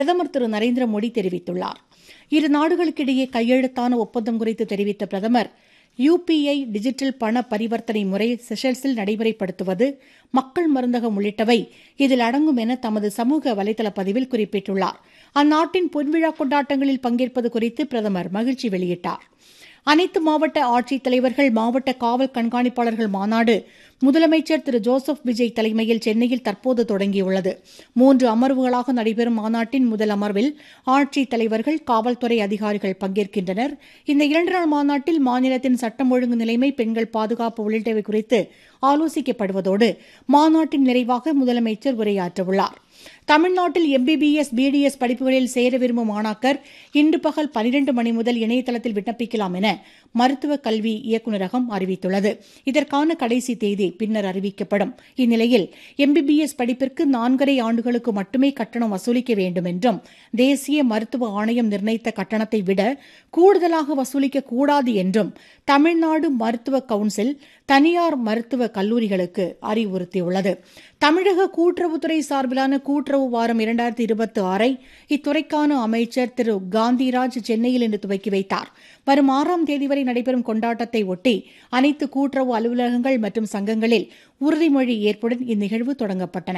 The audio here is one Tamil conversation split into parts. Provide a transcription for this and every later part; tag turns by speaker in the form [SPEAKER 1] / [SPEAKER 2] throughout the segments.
[SPEAKER 1] பிரதமர் திரு நரேந்திர மோடி தெரிவித்துள்ளார் இரு நாடுகளுக்கிடையே கையெழுத்தான ஒப்பந்தம் குறித்து தெரிவித்த பிரதமர் யுபிஐ டிஜிட்டல் பண பரிவர்த்தனை முறை செஷல்ஸில் நடைமுறைப்படுத்துவது மக்கள் மருந்தகம் உள்ளிட்டவை இதில் அடங்கும் என தமது சமூக வலைதள பதிவில் குறிப்பிட்டுள்ளார் அந்நாட்டின் பொன்விழா கொண்டாட்டங்களில் பங்கேற்பது குறித்து பிரதமர் மகிழ்ச்சி வெளியிட்டார் அனைத்து மாவட்ட ஆட்சித்தலைவர்கள் மாவட்ட காவல் கண்காணிப்பாளர்கள் மாநாடு முதலமைச்சர் திரு ஜோசப் விஜய் தலைமையில் சென்னையில் தற்போது தொடங்கியுள்ளது மூன்று அமர்வுகளாக நடைபெறும் மாநாட்டின் முதல் அமர்வில் ஆட்சித் தலைவர்கள் காவல்துறை அதிகாரிகள் பங்கேற்கின்றனர் இந்த இரண்டு நாள் மாநாட்டில் மாநிலத்தின் சட்டம் ஒழுங்கு நிலைமை பெண்கள் பாதுகாப்பு உள்ளிட்டவை குறித்து ஆலோசிக்கப்படுவதோடு மாநாட்டின் நிறைவாக முதலமைச்சர் உரையாற்றவுள்ளார் தமிழ்நாட்டில் எம்பிபிஎஸ் பிடிஎஸ் படிப்புகளில் சேர விரும்பும் மாணாக்கர் இன்று பகல் பனிரண்டு மணி முதல் இணையதளத்தில் விண்ணப்பிக்கலாம் என மருத்துவ கல்வி இயக்குநரகம் அறிவித்துள்ளது இதற்கான கடைசி தேதி பின்னர் அறிவிக்கப்படும் இந்நிலையில் எம்பிபிஎஸ் படிப்பிற்கு நான்கரை ஆண்டுகளுக்கு மட்டுமே கட்டணம் வசூலிக்க வேண்டும் என்றும் தேசிய மருத்துவ ஆணையம் நிர்ணயித்த கட்டணத்தை விட கூடுதலாக வசூலிக்க கூடாது என்றும் தமிழ்நாடு மருத்துவ கவுன்சில் தனியார் மருத்துவ கல்லூரிகளுக்கு அறிவுறுத்தியுள்ளது தமிழக கூட்டுறவுத்துறை சார்பிலான கூட்டுறவு வாரம் இரண்டாயிரத்தி இருபத்தி ஆறை இத்துறைக்கான அமைச்சர் திரு காந்திராஜ் சென்னையில் இன்று துவக்கி வைத்தார் வரும் ஆறாம் தேதி வரை நடைபெறும் கொண்டாட்டத்தை ஒட்டி அனைத்து கூட்டுறவு அலுவலகங்கள் மற்றும் சங்கங்களில் உறுதிமொழி ஏற்புடன் இந்நிகழ்வு தொடங்கப்பட்டன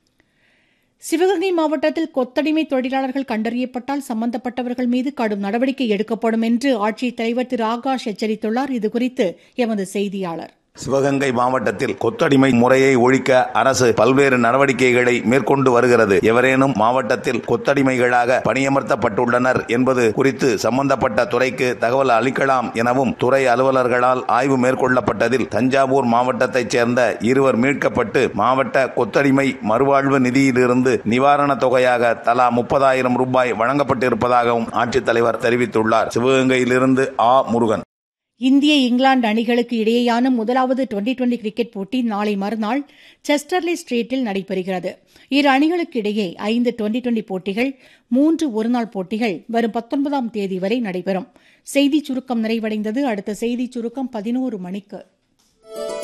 [SPEAKER 1] சிவகங்கை மாவட்டத்தில் கொத்தடிமை தொழிலாளர்கள் கண்டறியப்பட்டால் சம்பந்தப்பட்டவர்கள் மீது கடும் நடவடிக்கை எடுக்கப்படும் என்று ஆட்சித் தலைவர் திரு ஆகாஷ் எச்சரித்துள்ளார் இதுகுறித்து எமது செய்தியாளர்
[SPEAKER 2] சிவகங்கை மாவட்டத்தில் கொத்தடிமை முறையை ஒழிக்க அரசு பல்வேறு நடவடிக்கைகளை மேற்கொண்டு வருகிறது எவரேனும் மாவட்டத்தில் கொத்தடிமைகளாக பணியமர்த்தப்பட்டுள்ளனர் என்பது குறித்து சம்பந்தப்பட்ட துறைக்கு தகவல் அளிக்கலாம் எனவும் துறை அலுவலர்களால் ஆய்வு மேற்கொள்ளப்பட்டதில் தஞ்சாவூர் மாவட்டத்தைச் சேர்ந்த இருவர் மீட்கப்பட்டு மாவட்ட கொத்தடிமை மறுவாழ்வு நிதியிலிருந்து நிவாரணத் தொகையாக தலா முப்பதாயிரம் ரூபாய் வழங்கப்பட்டிருப்பதாகவும் ஆட்சித்தலைவர் தெரிவித்துள்ளார் சிவகங்கையிலிருந்து ஆ முருகன்
[SPEAKER 1] இந்திய இங்கிலாந்து அணிகளுக்கு இடையேயான முதலாவது டுவெண்டி டுவெண்டி கிரிக்கெட் போட்டி நாளை மறுநாள் செஸ்டர்லி ஸ்ட்ரீட்டில் நடைபெறுகிறது இரு அணிகளுக்கு இடையே ஐந்து டுவெண்டி டுவெண்டி போட்டிகள் மூன்று ஒருநாள் போட்டிகள் வரும் பத்தொன்பதாம் தேதி வரை நடைபெறும் செய்திச் சுருக்கம் நிறைவடைந்தது அடுத்த செய்திச் சுருக்கம் பதினோரு மணிக்கு